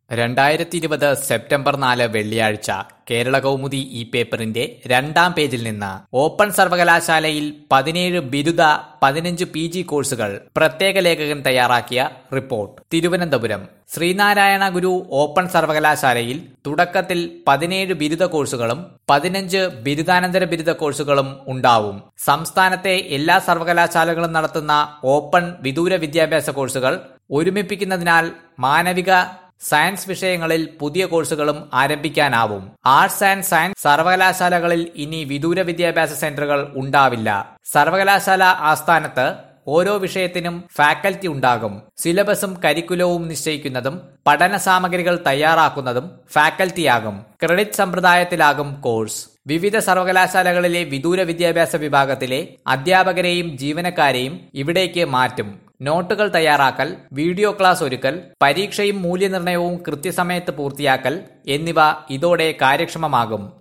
രണ്ടായിരത്തി ഇരുപത് സെപ്റ്റംബർ നാല് വെള്ളിയാഴ്ച കേരള കൗമുദി ഈ പേപ്പറിന്റെ രണ്ടാം പേജിൽ നിന്ന് ഓപ്പൺ സർവകലാശാലയിൽ പതിനേഴ് ബിരുദ പതിനഞ്ച് പി ജി കോഴ്സുകൾ പ്രത്യേക ലേഖകൻ തയ്യാറാക്കിയ റിപ്പോർട്ട് തിരുവനന്തപുരം ശ്രീനാരായണ ഗുരു ഓപ്പൺ സർവകലാശാലയിൽ തുടക്കത്തിൽ പതിനേഴ് ബിരുദ കോഴ്സുകളും പതിനഞ്ച് ബിരുദാനന്തര ബിരുദ കോഴ്സുകളും ഉണ്ടാവും സംസ്ഥാനത്തെ എല്ലാ സർവകലാശാലകളും നടത്തുന്ന ഓപ്പൺ വിദൂര വിദ്യാഭ്യാസ കോഴ്സുകൾ ഒരുമിപ്പിക്കുന്നതിനാൽ മാനവിക സയൻസ് വിഷയങ്ങളിൽ പുതിയ കോഴ്സുകളും ആരംഭിക്കാനാവും ആർട്സ് ആൻഡ് സയൻസ് സർവകലാശാലകളിൽ ഇനി വിദൂര വിദ്യാഭ്യാസ സെന്ററുകൾ ഉണ്ടാവില്ല സർവകലാശാല ആസ്ഥാനത്ത് ഓരോ വിഷയത്തിനും ഫാക്കൽറ്റി ഉണ്ടാകും സിലബസും കരിക്കുലവും നിശ്ചയിക്കുന്നതും പഠന സാമഗ്രികൾ തയ്യാറാക്കുന്നതും ഫാക്കൽറ്റിയാകും ക്രെഡിറ്റ് സമ്പ്രദായത്തിലാകും കോഴ്സ് വിവിധ സർവകലാശാലകളിലെ വിദൂര വിദ്യാഭ്യാസ വിഭാഗത്തിലെ അധ്യാപകരെയും ജീവനക്കാരെയും ഇവിടേക്ക് മാറ്റും നോട്ടുകൾ തയ്യാറാക്കൽ വീഡിയോ ക്ലാസ് ഒരുക്കൽ പരീക്ഷയും മൂല്യനിർണ്ണയവും കൃത്യസമയത്ത് പൂർത്തിയാക്കൽ എന്നിവ ഇതോടെ കാര്യക്ഷമമാകും